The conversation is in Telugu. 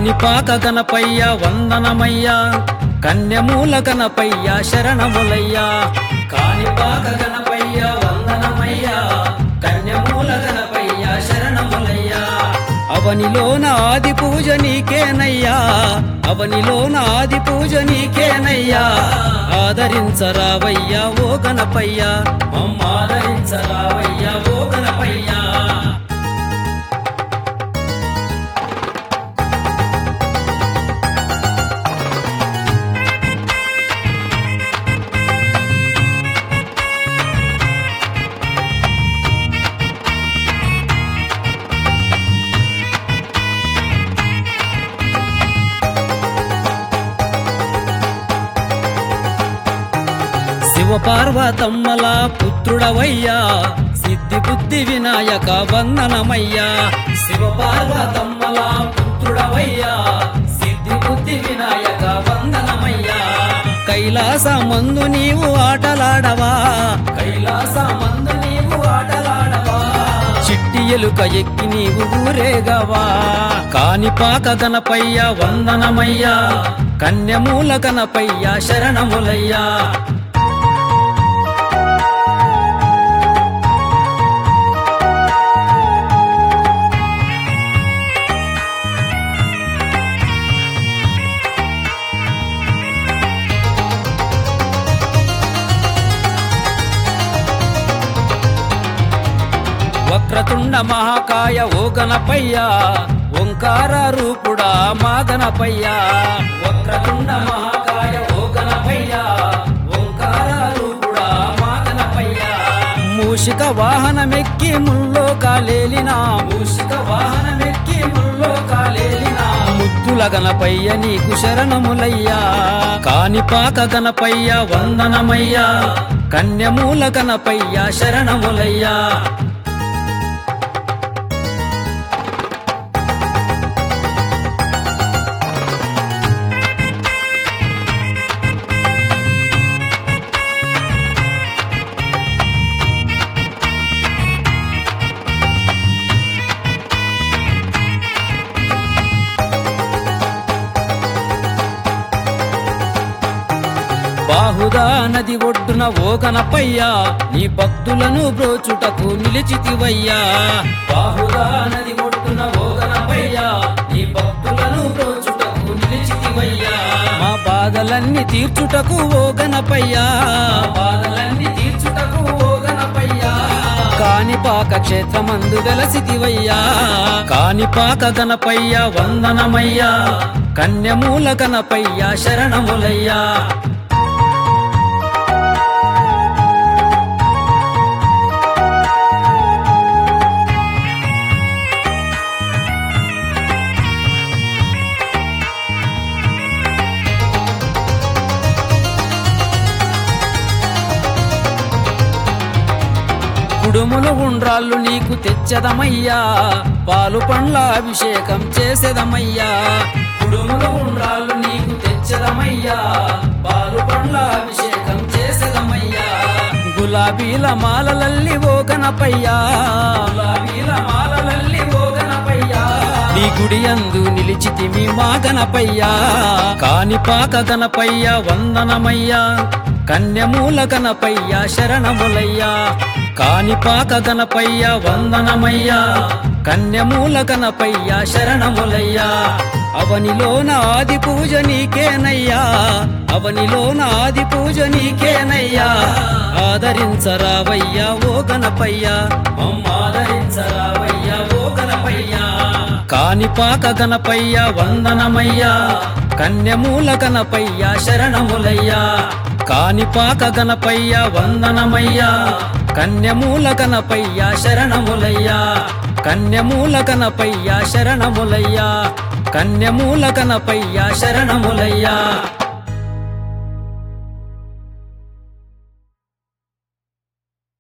కానిపాక గణపయ్య వందనమయ్యా కన్యమూల గణపయ్య శరణములయ్యా కానిపాక గణపయ్య వందనమయ్యా కన్యమూల గణపయ్య శరణములయ్యా అవనిలోన ఆది పూజ నీకేనయ్యా అవనిలోన ఆది పూజ నీకేనయ్యా ఆదరించరావయ్యా ఓ గణపయ్యా మమ్మాదరించరావయ్యా ఓ గణపయ్యా శివపార్వతమ్మల పుత్రుడవయ్యా సిద్ధి బుద్ధి వినాయక వందనమయ్యా శివపార్వతమ్మల పుత్రుడవయ్యా సిద్ధి బుద్ధి వినాయక వందనమయ్యా కైలాస మందు నీవు ఆటలాడవా కైలాస మందు నీవు ఆటలాడవా చిట్టి ఎలుక ఎక్కి నీవు ఊరేగవా కానిపాక గణపయ్య వందనమయ్యా కన్యమూల గణపయ్య శరణములయ్యా వక్రతుండ మహాకాయ ఓ గణపయ్య ఓంకార రూపుడా మా గణపయ్య వక్రతుండ మహాకాయ ఓ గణపయ్య ఓంకార రూపుడా మా గణపయ్య మూషిక వాహనమెక్కి ముల్లో కాలేలిన మూషిక వాహనమెక్కి ముల్లో కాలేలిన ముద్దుల గణపయ్య నీకు శరణములయ్యా కానిపాక గణపయ్య వందనమయ్యా కన్యమూల గణపయ్య శరణములయ్యా బాహుదా నది ఒడ్డున ఓ గణపయ్యా నీ భక్తులను బ్రోచుటకు నిలిచితివయ్యా బాహుదా నది ఒడ్డున ఓ గణపయ్యా నీ భక్తులను బ్రోచుటకు నిలిచితివయ్యా మా బాధలన్నీ తీర్చుటకు ఓ గణపయ్యా మా బాధలన్నీ తీర్చుటకు ఓ గణపయ్యా కానిపాక క్షేత్రమందు వెలసితివయ్యా కానిపాక గణపయ్య వందనమయ్యా కన్యమూల గణపయ్య శరణములయ్యా కుడుములు ఉండ్రాళ్ళు నీకు తెచ్చదమయ్యా పాలు పండ్ల అభిషేకం చేసేదమయ్యా కుడుములు ఉండ్రాళ్ళు నీకు తెచ్చదమయ్యా పాలు పండ్ల అభిషేకం చేసేదమయ్యా గులాబీల మాలలల్లి ఓ గణపయ్యా గులాబీల మాలలల్లి ఓ గణపయ్యా నీ గుడి అందు నిలిచితిమి మా గణపయ్యా కానిపాక గణపయ్య వందనమయ్యా కన్యమూల గణపయ్య శరణములయ్యా కానిపాక గణపయ్య వందనమయ్యా కన్యమూల గణపయ్య శరణములయ్యా అవనిలోన ఆది పూజ నీకేనయ్యా అవనిలోన ఆది పూజ నీకేనయ్యా ఆదరించరావయ్యా ఓ గణపయ్యా మమ్మాదరించరావయ్యా ఓ గణపయ్యా కానిపాక గణపయ్య వందనమయ్యా కన్యమూల గణపయ్య శరణములయ్యా కానిపాక గణపయ్య వందనమయ్యా కన్యమూల గణపయ్య శరణములయ్యా కన్యమూల గణపయ్య శరణములయ్యా కన్యమూల గణపయ్య శరణములయ్యా